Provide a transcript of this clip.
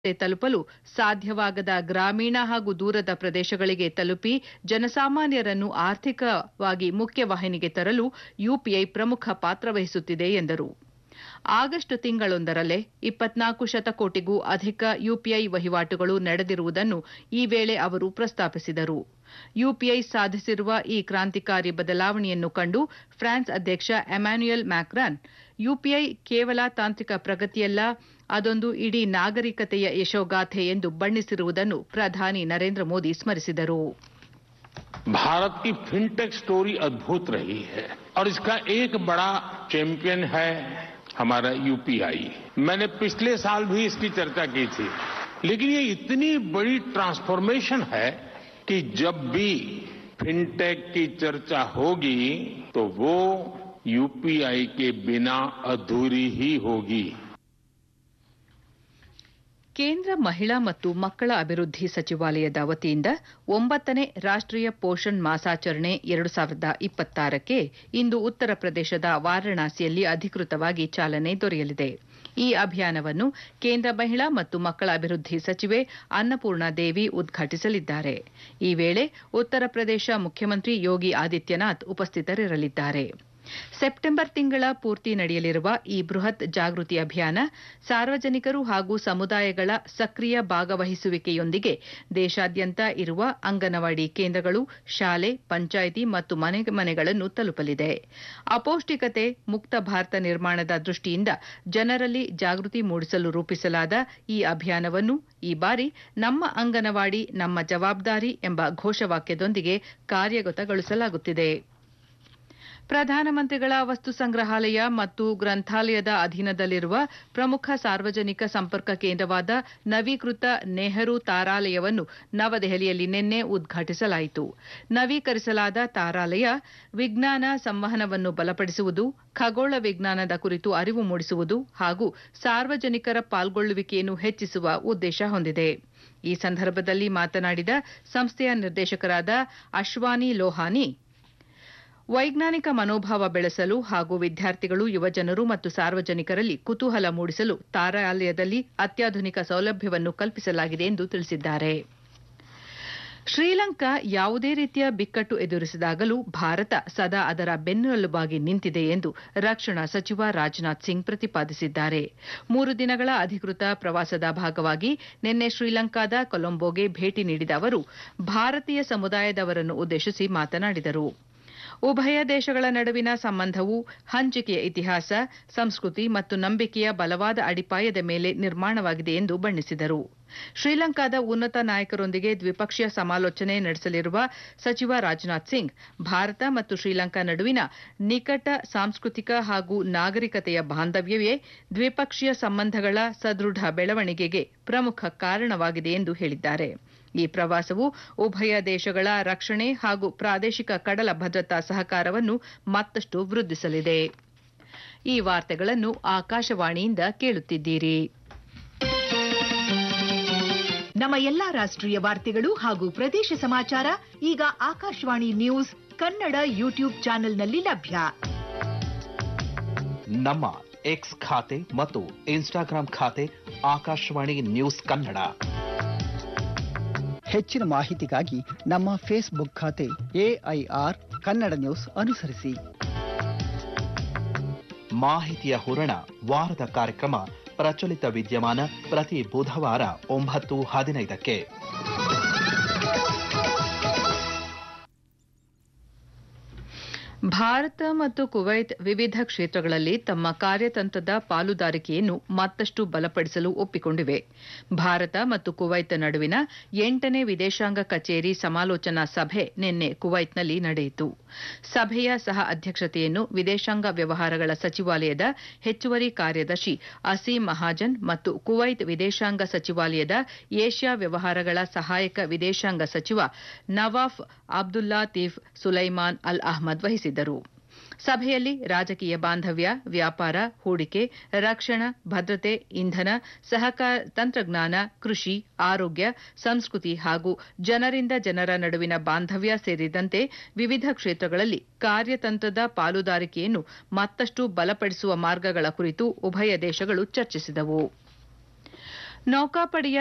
ತಲುಪಲು ಸಾಧ್ಯವಾಗದ ಗ್ರಾಮೀಣ ಹಾಗೂ ದೂರದ ಪ್ರದೇಶಗಳಿಗೆ ತಲುಪಿ ಜನಸಾಮಾನ್ಯರನ್ನು ಆರ್ಥಿಕವಾಗಿ ಮುಖ್ಯವಾಹಿನಿಗೆ ತರಲು ಯುಪಿಐ ಪ್ರಮುಖ ಪಾತ್ರ ವಹಿಸುತ್ತಿದೆ ಎಂದರು ಆಗಸ್ಟ್ ತಿಂಗಳೊಂದರಲ್ಲೇ ಇಪ್ಪತ್ನಾಲ್ಕು ಶತಕೋಟಿಗೂ ಅಧಿಕ ಯುಪಿಐ ವಹಿವಾಟುಗಳು ನಡೆದಿರುವುದನ್ನು ಈ ವೇಳೆ ಅವರು ಪ್ರಸ್ತಾಪಿಸಿದರು ಯುಪಿಐ ಸಾಧಿಸಿರುವ ಈ ಕ್ರಾಂತಿಕಾರಿ ಬದಲಾವಣೆಯನ್ನು ಕಂಡು ಫ್ರಾನ್ಸ್ ಅಧ್ಯಕ್ಷ ಎಮ್ಯಾನ್ಯುಯಲ್ ಮ್ಯಾಕ್ರಾನ್ ಯುಪಿಐ ಕೇವಲ ತಾಂತ್ರಿಕ ಪ್ರಗತಿಯಲ್ಲ ಅದೊಂದು ಇಡೀ ನಾಗರಿಕತೆಯ ಯಶೋಗಾಥೆ ಎಂದು ಬಣ್ಣಿಸಿರುವುದನ್ನು ಪ್ರಧಾನಿ ನರೇಂದ್ರ ಮೋದಿ ಸ್ಮರಿಸಿದರು भारत की फिनटेक स्टोरी अद्भुत रही है और इसका एक बड़ा चैंपियन है हमारा यूपीआई मैंने पिछले साल भी इसकी चर्चा की थी लेकिन ये इतनी बड़ी ट्रांसफॉर्मेशन है कि जब भी फिनटेक की चर्चा होगी तो वो यूपीआई के बिना अधूरी ही होगी ಕೇಂದ್ರ ಮಹಿಳಾ ಮತ್ತು ಮಕ್ಕಳ ಅಭಿವೃದ್ಧಿ ಸಚಿವಾಲಯದ ವತಿಯಿಂದ ಒಂಬತ್ತನೇ ರಾಷ್ಟೀಯ ಪೋಷಣ್ ಮಾಸಾಚರಣೆ ಎರಡು ಸಾವಿರದ ಇಪ್ಪತ್ತಾರಕ್ಕೆ ಇಂದು ಉತ್ತರ ಪ್ರದೇಶದ ವಾರಾಣಸಿಯಲ್ಲಿ ಅಧಿಕೃತವಾಗಿ ಚಾಲನೆ ದೊರೆಯಲಿದೆ ಈ ಅಭಿಯಾನವನ್ನು ಕೇಂದ್ರ ಮಹಿಳಾ ಮತ್ತು ಮಕ್ಕಳ ಅಭಿವೃದ್ಧಿ ಸಚಿವೆ ಅನ್ನಪೂರ್ಣ ದೇವಿ ಉದ್ಘಾಟಿಸಲಿದ್ದಾರೆ ಈ ವೇಳೆ ಉತ್ತರ ಪ್ರದೇಶ ಮುಖ್ಯಮಂತ್ರಿ ಯೋಗಿ ಆದಿತ್ಯನಾಥ್ ಉಪಸ್ಥಿತರಿರಲಿದ್ದಾರೆ ಸೆಪ್ಟೆಂಬರ್ ತಿಂಗಳ ಪೂರ್ತಿ ನಡೆಯಲಿರುವ ಈ ಬೃಹತ್ ಜಾಗೃತಿ ಅಭಿಯಾನ ಸಾರ್ವಜನಿಕರು ಹಾಗೂ ಸಮುದಾಯಗಳ ಸಕ್ರಿಯ ಭಾಗವಹಿಸುವಿಕೆಯೊಂದಿಗೆ ದೇಶಾದ್ಯಂತ ಇರುವ ಅಂಗನವಾಡಿ ಕೇಂದ್ರಗಳು ಶಾಲೆ ಪಂಚಾಯಿತಿ ಮತ್ತು ಮನೆ ಮನೆಗಳನ್ನು ತಲುಪಲಿದೆ ಅಪೌಷ್ಟಿಕತೆ ಮುಕ್ತ ಭಾರತ ನಿರ್ಮಾಣದ ದೃಷ್ಟಿಯಿಂದ ಜನರಲ್ಲಿ ಜಾಗೃತಿ ಮೂಡಿಸಲು ರೂಪಿಸಲಾದ ಈ ಅಭಿಯಾನವನ್ನು ಈ ಬಾರಿ ನಮ್ಮ ಅಂಗನವಾಡಿ ನಮ್ಮ ಜವಾಬ್ದಾರಿ ಎಂಬ ಘೋಷವಾಕ್ಯದೊಂದಿಗೆ ಕಾರ್ಯಗತಗೊಳಿಸಲಾಗುತ್ತಿದೆ ಪ್ರಧಾನಮಂತ್ರಿಗಳ ವಸ್ತು ಸಂಗ್ರಹಾಲಯ ಮತ್ತು ಗ್ರಂಥಾಲಯದ ಅಧೀನದಲ್ಲಿರುವ ಪ್ರಮುಖ ಸಾರ್ವಜನಿಕ ಸಂಪರ್ಕ ಕೇಂದ್ರವಾದ ನವೀಕೃತ ನೆಹರು ತಾರಾಲಯವನ್ನು ನವದೆಹಲಿಯಲ್ಲಿ ನಿನ್ನೆ ಉದ್ಘಾಟಿಸಲಾಯಿತು ನವೀಕರಿಸಲಾದ ತಾರಾಲಯ ವಿಜ್ಞಾನ ಸಂವಹನವನ್ನು ಬಲಪಡಿಸುವುದು ಖಗೋಳ ವಿಜ್ಞಾನದ ಕುರಿತು ಅರಿವು ಮೂಡಿಸುವುದು ಹಾಗೂ ಸಾರ್ವಜನಿಕರ ಪಾಲ್ಗೊಳ್ಳುವಿಕೆಯನ್ನು ಹೆಚ್ಚಿಸುವ ಉದ್ದೇಶ ಹೊಂದಿದೆ ಈ ಸಂದರ್ಭದಲ್ಲಿ ಮಾತನಾಡಿದ ಸಂಸ್ಥೆಯ ನಿರ್ದೇಶಕರಾದ ಅಶ್ವಾನಿ ಲೋಹಾನಿ ವೈಜ್ಞಾನಿಕ ಮನೋಭಾವ ಬೆಳೆಸಲು ಹಾಗೂ ವಿದ್ಯಾರ್ಥಿಗಳು ಯುವಜನರು ಮತ್ತು ಸಾರ್ವಜನಿಕರಲ್ಲಿ ಕುತೂಹಲ ಮೂಡಿಸಲು ತಾರಾಲಯದಲ್ಲಿ ಅತ್ಯಾಧುನಿಕ ಸೌಲಭ್ಯವನ್ನು ಕಲ್ಪಿಸಲಾಗಿದೆ ಎಂದು ತಿಳಿಸಿದ್ದಾರೆ ಶ್ರೀಲಂಕಾ ಯಾವುದೇ ರೀತಿಯ ಬಿಕ್ಕಟ್ಟು ಎದುರಿಸಿದಾಗಲೂ ಭಾರತ ಸದಾ ಅದರ ಬೆನ್ನೆಲುಬಾಗಿ ನಿಂತಿದೆ ಎಂದು ರಕ್ಷಣಾ ಸಚಿವ ರಾಜನಾಥ್ ಸಿಂಗ್ ಪ್ರತಿಪಾದಿಸಿದ್ದಾರೆ ಮೂರು ದಿನಗಳ ಅಧಿಕೃತ ಪ್ರವಾಸದ ಭಾಗವಾಗಿ ನಿನ್ನೆ ಶ್ರೀಲಂಕಾದ ಕೊಲಂಬೋಗೆ ಭೇಟಿ ನೀಡಿದ ಅವರು ಭಾರತೀಯ ಸಮುದಾಯದವರನ್ನು ಉದ್ದೇಶಿಸಿ ಮಾತನಾಡಿದರು ಉಭಯ ದೇಶಗಳ ನಡುವಿನ ಸಂಬಂಧವು ಹಂಚಿಕೆಯ ಇತಿಹಾಸ ಸಂಸ್ಕೃತಿ ಮತ್ತು ನಂಬಿಕೆಯ ಬಲವಾದ ಅಡಿಪಾಯದ ಮೇಲೆ ನಿರ್ಮಾಣವಾಗಿದೆ ಎಂದು ಬಣ್ಣಿಸಿದರು ಶ್ರೀಲಂಕಾದ ಉನ್ನತ ನಾಯಕರೊಂದಿಗೆ ದ್ವಿಪಕ್ಷೀಯ ಸಮಾಲೋಚನೆ ನಡೆಸಲಿರುವ ಸಚಿವ ರಾಜನಾಥ್ ಸಿಂಗ್ ಭಾರತ ಮತ್ತು ಶ್ರೀಲಂಕಾ ನಡುವಿನ ನಿಕಟ ಸಾಂಸ್ಕೃತಿಕ ಹಾಗೂ ನಾಗರಿಕತೆಯ ಬಾಂಧವ್ಯವೇ ದ್ವಿಪಕ್ಷೀಯ ಸಂಬಂಧಗಳ ಸದೃಢ ಬೆಳವಣಿಗೆಗೆ ಪ್ರಮುಖ ಕಾರಣವಾಗಿದೆ ಎಂದು ಹೇಳಿದ್ದಾರೆ ಈ ಪ್ರವಾಸವು ಉಭಯ ದೇಶಗಳ ರಕ್ಷಣೆ ಹಾಗೂ ಪ್ರಾದೇಶಿಕ ಕಡಲ ಭದ್ರತಾ ಸಹಕಾರವನ್ನು ಮತ್ತಷ್ಟು ವೃದ್ಧಿಸಲಿದೆ ಈ ವಾರ್ತೆಗಳನ್ನು ಆಕಾಶವಾಣಿಯಿಂದ ಕೇಳುತ್ತಿದ್ದೀರಿ ನಮ್ಮ ಎಲ್ಲಾ ರಾಷ್ಟ್ರೀಯ ವಾರ್ತೆಗಳು ಹಾಗೂ ಪ್ರದೇಶ ಸಮಾಚಾರ ಈಗ ಆಕಾಶವಾಣಿ ನ್ಯೂಸ್ ಕನ್ನಡ ಯೂಟ್ಯೂಬ್ ಚಾನೆಲ್ನಲ್ಲಿ ಲಭ್ಯ ನಮ್ಮ ಎಕ್ಸ್ ಖಾತೆ ಮತ್ತು ಇನ್ಸ್ಟಾಗ್ರಾಂ ಖಾತೆ ಆಕಾಶವಾಣಿ ನ್ಯೂಸ್ ಕನ್ನಡ ಹೆಚ್ಚಿನ ಮಾಹಿತಿಗಾಗಿ ನಮ್ಮ ಫೇಸ್ಬುಕ್ ಖಾತೆ ಎಐಆರ್ ಕನ್ನಡ ನ್ಯೂಸ್ ಅನುಸರಿಸಿ ಮಾಹಿತಿಯ ಹೂರಣ ವಾರದ ಕಾರ್ಯಕ್ರಮ ಪ್ರಚಲಿತ ವಿದ್ಯಮಾನ ಪ್ರತಿ ಬುಧವಾರ ಒಂಬತ್ತು ಹದಿನೈದಕ್ಕೆ ಭಾರತ ಮತ್ತು ಕುವೈತ್ ವಿವಿಧ ಕ್ಷೇತ್ರಗಳಲ್ಲಿ ತಮ್ಮ ಕಾರ್ಯತಂತ್ರದ ಪಾಲುದಾರಿಕೆಯನ್ನು ಮತ್ತಷ್ಟು ಬಲಪಡಿಸಲು ಒಪ್ಪಿಕೊಂಡಿವೆ ಭಾರತ ಮತ್ತು ಕುವೈತ್ ನಡುವಿನ ಎಂಟನೇ ವಿದೇಶಾಂಗ ಕಚೇರಿ ಸಮಾಲೋಚನಾ ಸಭೆ ನಿನ್ನೆ ಕುವೈತ್ನಲ್ಲಿ ನಡೆಯಿತು ಸಭೆಯ ಸಹ ಅಧ್ಯಕ್ಷತೆಯನ್ನು ವಿದೇಶಾಂಗ ವ್ಯವಹಾರಗಳ ಸಚಿವಾಲಯದ ಹೆಚ್ಚುವರಿ ಕಾರ್ಯದರ್ಶಿ ಅಸೀಂ ಮಹಾಜನ್ ಮತ್ತು ಕುವೈತ್ ವಿದೇಶಾಂಗ ಸಚಿವಾಲಯದ ಏಷ್ಯಾ ವ್ಯವಹಾರಗಳ ಸಹಾಯಕ ವಿದೇಶಾಂಗ ಸಚಿವ ನವಾಫ್ ಅಬ್ದುಲ್ಲಾತೀಫ್ ಸುಲೈಮಾನ್ ಅಲ್ ಅಹ್ಮದ್ ವಹಿಸಿದ್ದರು ಸಭೆಯಲ್ಲಿ ರಾಜಕೀಯ ಬಾಂಧವ್ಯ ವ್ಯಾಪಾರ ಹೂಡಿಕೆ ರಕ್ಷಣಾ ಭದ್ರತೆ ಇಂಧನ ಸಹಕಾರ ತಂತ್ರಜ್ಞಾನ ಕೃಷಿ ಆರೋಗ್ಯ ಸಂಸ್ಕೃತಿ ಹಾಗೂ ಜನರಿಂದ ಜನರ ನಡುವಿನ ಬಾಂಧವ್ಯ ಸೇರಿದಂತೆ ವಿವಿಧ ಕ್ಷೇತ್ರಗಳಲ್ಲಿ ಕಾರ್ಯತಂತ್ರದ ಪಾಲುದಾರಿಕೆಯನ್ನು ಮತ್ತಷ್ಟು ಬಲಪಡಿಸುವ ಮಾರ್ಗಗಳ ಕುರಿತು ಉಭಯ ದೇಶಗಳು ಚರ್ಚಿಸಿದವು ನೌಕಾಪಡೆಯ